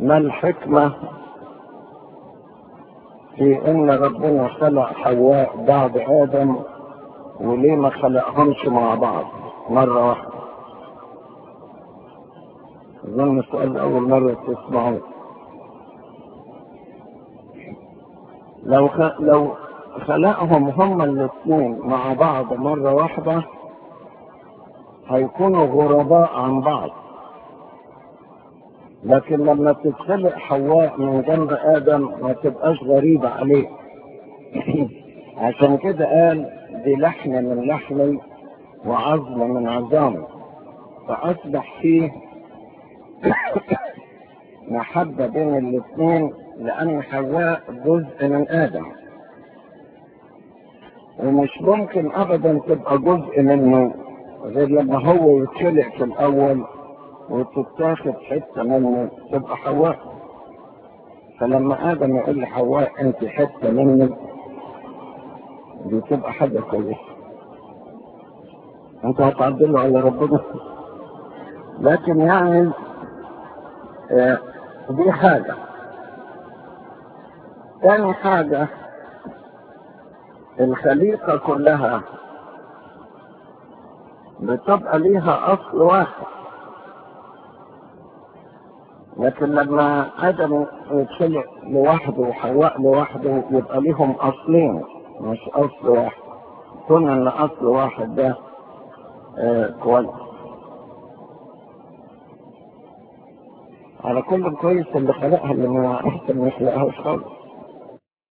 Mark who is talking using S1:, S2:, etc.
S1: ما الحكمة في ان ربنا خلق حواء بعد ادم وليه ما خلقهمش مع بعض مرة واحدة اظن السؤال اول مرة تسمعوه لو خ... لو خلقهم هما الاثنين مع بعض مرة واحدة هيكونوا غرباء عن بعض لكن لما تتخلق حواء من جنب آدم ما تبقاش غريبة عليه عشان كده قال دي لحم من لحمي وعظم من عظامي فأصبح فيه محبة بين الاثنين لأن حواء جزء من آدم ومش ممكن أبدا تبقى جزء منه غير لما هو يتخلق في الأول وتتاخد حتة منه تبقى حواء فلما آدم يقول لحواء أنت حتة مني دي تبقى حاجة كويسة أنت هتعدلوا على ربنا لكن يعني آه دي حاجة تاني حاجة الخليقة كلها بتبقى ليها أصل واحد لكن لما آدم يتخلق لوحده وحواء لوحده يبقى ليهم أصلين مش أصل واحد كون إن أصل واحد ده آه كويس على كل كويس اللي خلقها اللي ما أحسن ما يخلقهاش خالص